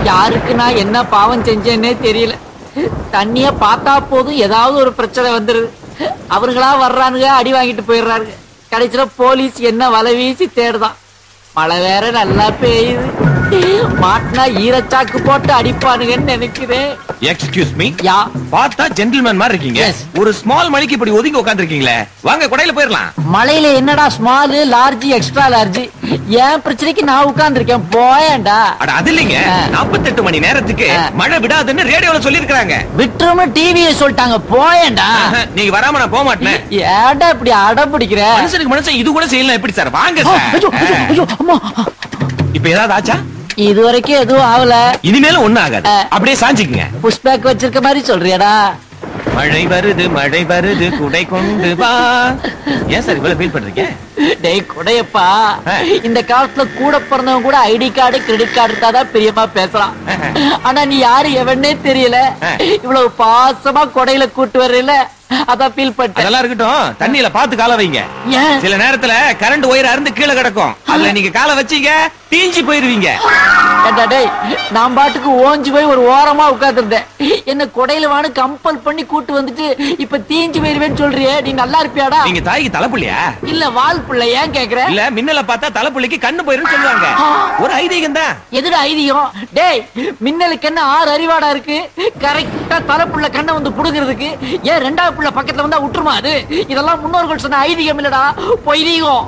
யாருக்கு நான் என்ன பாவம் செஞ்சேன்னே தெரியல தண்ணிய பார்த்தா போதும் ஏதாவது ஒரு பிரச்சனை வந்துருது அவருங்களா வர்றானுங்க அடி வாங்கிட்டு போயிடுறாருங்க கடைசியில போலீஸ் என்ன வலை வீசி தேடுதான் மழை வேற நல்லா பெய்யுது மாட்டினா ஈரச்சாக்கு போட்டு அடிப்பானுங்கன்னு நினைக்கிறேன் எக்ஸ்கியூஸ் மீ யா பார்த்தா ஜென்டில்மேன் மாதிரி இருக்கீங்க Yes. ஒரு ஸ்மால் மணிக்கு இப்படி ஒதுங்கி உட்காந்துருக்கீங்களே வாங்க கொடையில போயிடலாம் மழையில என்னடா ஸ்மால் லார்ஜ் எக்ஸ்ட்ரா லார்ஜ் என் பிரச்சனைக்கு நான் உட்கார்ந்திருக்கேன் போயேன்டா அட அது இல்லைங்க ஆ. 48 மணி நேரத்துக்கு ஆ. மழை விடாதுன்னு ரேடியோல சொல்லிருக்காங்க விட்டுருன்னு டிவியை சொல்லிட்டாங்க போயேன்டா நீங்க வராம நான் போக மாட்டேன் ஏன்டா இப்படி அடம் பிடிக்கிற மனுஷனுக்கு மனுஷன் இது கூட செய்யலாம் எப்படி சார் வாங்க ஆ, சார் ஐயோ, ஐயோ, ஐயோ, அம்மா. இப்ப ஏதாவது ஆச்சா இது வரைக்கும் எதுவும் ஆகல இனிமேலும் ஒண்ணும் ஆகாது ஆ. அப்படியே சாஞ்சிக்குங்க புஷ்பேக் வச்சிருக்க மாதிரி சொல்றியாடா மழை வருது மழை வருது குடை கொண்டு வா ஏன் சார் இவ்வளவு ஃபீல் பண்றீங்க டேய் குடையப்பா ஆ. இந்த காலத்துல கூட பிறந்தவங்க கூட ஐடி கார்டு கிரெடிட் கார்டு இருந்தாதான் பிரியமா பேசலாம் ஆனா நீ யாரு எவனே தெரியல ஆ. இவ்வளவு பாசமா கொடையில கூட்டு வர்றல அதான் ஃபீல் பண்ணிட்டேன் அதெல்லாம் இருக்கட்டும் தண்ணியில பாத்து கால வைங்க ஏன் சில நேரத்துல கரண்ட் ஒயர் அருந்து கீழே கிடக்கும் அதுல நீங்க காலை வச்சீங்க தீஞ்சு போயிருவீங்க ஏண்டா டேய் நான் பாட்டுக்கு ஓஞ்சு போய் ஒரு ஓரமா உட்கார்ந்திருந்தேன் என்ன கொடையில வான்னு கம்பல் பண்ணி கூட்டு வந்துட்டு இப்ப தீஞ்சு போயிருவேன்னு சொல்றியே நீ நல்லா இருப்பியாடா நீங்க தாய்க்கு தலைப்புள்ளியா இல்ல வால் பிள்ளை ஏன் கேக்குற இல்ல மின்னல பார்த்தா தலைப்புள்ளிக்கு கண்ணு போயிருன்னு சொல்லுவாங்க ஆ. ஒரு ஐதீகம் தான் எதுடா ஐதியம் டேய் மின்னலுக்கு என்ன ஆறு அறிவாடா இருக்கு கரெக்டா தலைப்புள்ள கண்ணை வந்து புடுங்கிறதுக்கு ஏன் ரெண்டாவது புள்ள பக்கத்துல வந்தா விட்டுருமா அது இதெல்லாம் முன்னோர்கள் சொன்ன ஐதீகம் இல்லடா பொய்தீகம்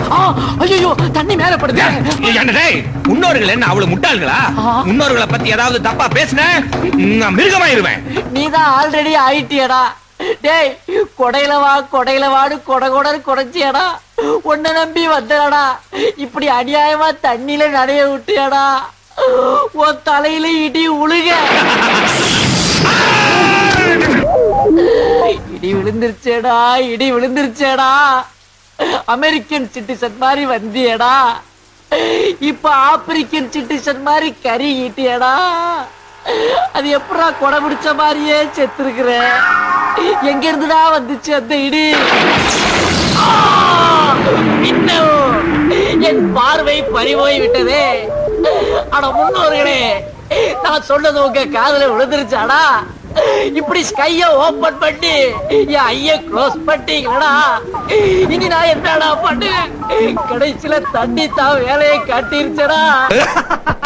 ஐயோ தண்ணி மேல படுது என்ன டேய், முன்னோர்கள் என்ன அவ்வளவு முட்டாள்களா ஆ. முன்னோர்களை பத்தி ஏதாவது தப்பா பேசுன நான் மிருகமாயிருவேன் நீதான் ஆல்ரெடி ஆயிட்டியடா டேய் கொடையில வா கொடையில வாடு கொடை கொடன்னு கொடைச்சியடா உன்னை நம்பி வந்தடா இப்படி அநியாயமா தண்ணியில நடைய விட்டியடா உன் தலையில இடி உழுக இடி விழுந்துருச்சேடா இடி விழுந்துருச்சேடா அமெரிக்கன் சிட்டிசன் மாதிரி வந்தியடா இப்ப ஆப்பிரிக்கன் சிட்டிசன் மாதிரி கறி ஈட்டியடா அது எப்படா கொடை பிடிச்ச மாதிரியே செத்துருக்குற எங்க இருந்துடா வந்துச்சு அந்த இடி ஆ! இன்னும் என் பார்வை பறிபோய் விட்டதே அட முன்னோர்களே நான் சொன்னது உங்க காதுல விழுந்துருச்சாடா இப்படி ஸ்கைய ஓபன் பண்ணி என் ஐய க்ளோஸ் பண்ணிட்டீங்களா இனி நான் என்னடா பண்ணுவேன் கடைசியில தண்ணி தான் வேலையை காட்டிருச்சடா